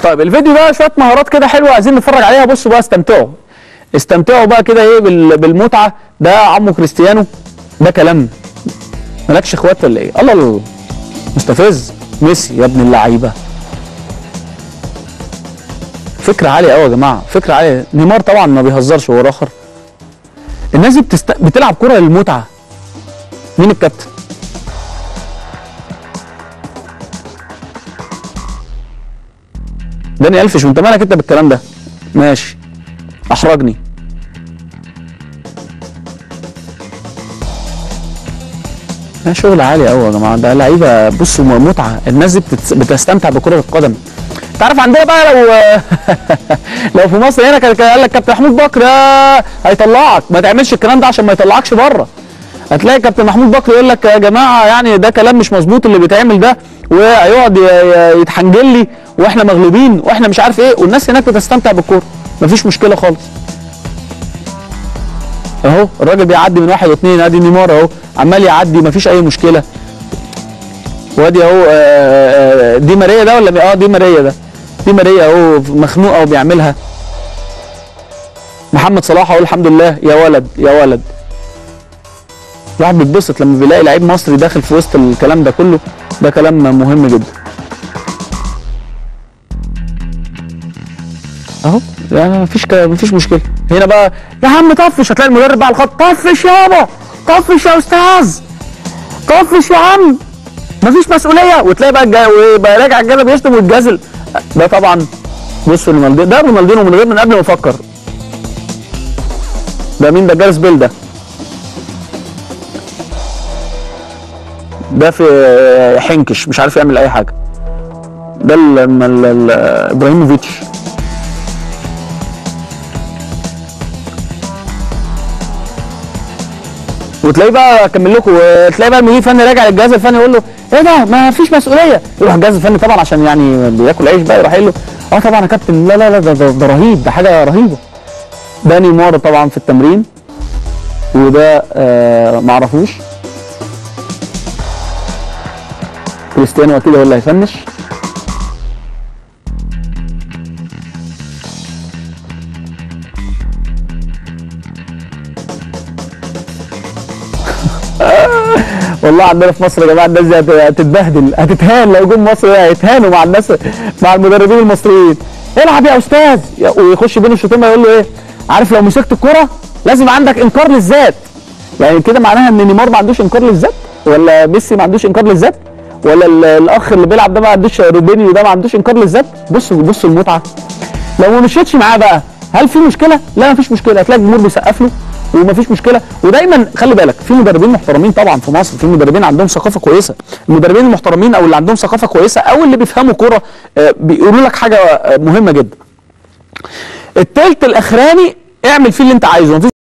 طيب الفيديو ده شويه مهارات كده حلوه عايزين نتفرج عليها بصوا بقى استمتعوا استمتعوا بقى كده ايه بال- بالمتعه ده عمو كريستيانو ده كلام مالكش اخوات ولا ايه الله الله الله. مستفز ميسي يا ابن اللعيبه فكره عاليه قوي يا جماعه فكره عاليه نيمار طبعا ما بيهزرش هو اخر الناس دي بتست... بتلعب كره للمتعه مين الكابتن داني الفش وانت مالك انت بالكلام ده ماشي احرجني ده شغل عالي قوي يا جماعه ده لعيبه بصوا متعه الناس دي بتت- بتستمتع بكره القدم انت عارف عندنا بقى لو لو في مصر هنا كان كان قال لك كابتن محمود بكر آه، هيطلعك ما تعملش الكلام ده عشان ما يطلعكش بره هتلاقي كابتن محمود بكر يقول لك يا جماعه يعني ده كلام مش مظبوط اللي بيتعمل ده وهيقعد ي- ي- يتحنجل لي واحنا مغلوبين واحنا مش عارف ايه والناس هناك بتستمتع بالكوره مفيش مشكله خالص اهو الراجل بيعدي من واحد واثنين ادي نيمار اهو عمال يعدي مفيش اي مشكله وادي اهو آه، آه، دي ماريا ده ولا اه دي ماريا ده دي ماريا اهو مخنوقه وبيعملها محمد صلاح اهو الحمد لله يا ولد يا ولد الواحد بيتبسط لما بيلاقي لعيب مصري داخل في وسط الكلام ده كله ده كلام مهم جدا اهو يعني مفيش ك... مفيش مشكله هنا بقى يا عم طفش هتلاقي المدرب بقى على الخط طفش يابا طفش يا استاذ طفش يا عم مفيش مسؤوليه وتلاقي بقى الجا... ويبقى راجع الجبل بيشتم ويتجازل ده طبعا بصوا رونالدينو ده رونالدينو من غير من قبل ما افكر ده مين ده جارس بيل ده ده في حنكش مش عارف يعمل اي حاجه ده ال... ال... ال... ابراهيموفيتش وتلاقيه بقى اكمل لكم وتلاقي بقى المدير الفني راجع للجهاز الفني يقول له ايه ده ما فيش مسؤوليه يروح الجهاز الفني طبعا عشان يعني بياكل عيش بقى يروح قايل له اه طبعا يا كابتن لا لا لا ده, ده, ده رهيب ده حاجه رهيبه ده نيمار طبعا في التمرين وده آه معرفوش كريستيانو اكيد هو اللي هيفنش والله عندنا في مصر يا جماعه الناس دي هت- هتتبهدل هتتهان لو جم مصر هيتهانوا مع الناس مع المدربين المصريين العب يا استاذ يا- ويخش بين الشوطين بقى يقول له ايه عارف لو مسكت الكره لازم عندك انكار للذات يعني كده معناها ان نيمار ما عندوش انكار للذات ولا ميسي ما عندوش انكار للذات ولا ال- الاخ اللي بيلعب ده ما عندوش روبينيو ده ما عندوش انكار للذات بصوا بصوا المتعه لو ما مشيتش معاه بقى هل في مشكله؟ لا مفيش مشكله هتلاقي الجمهور بيسقف له ومفيش مشكله ودايما خلي بالك في مدربين محترمين طبعا في مصر في مدربين عندهم ثقافه كويسه المدربين المحترمين او اللي عندهم ثقافه كويسه او اللي بيفهموا كوره آه، بيقولوا لك حاجه آه، مهمه جدا التلت الاخراني اعمل فيه اللي انت عايزه مفيش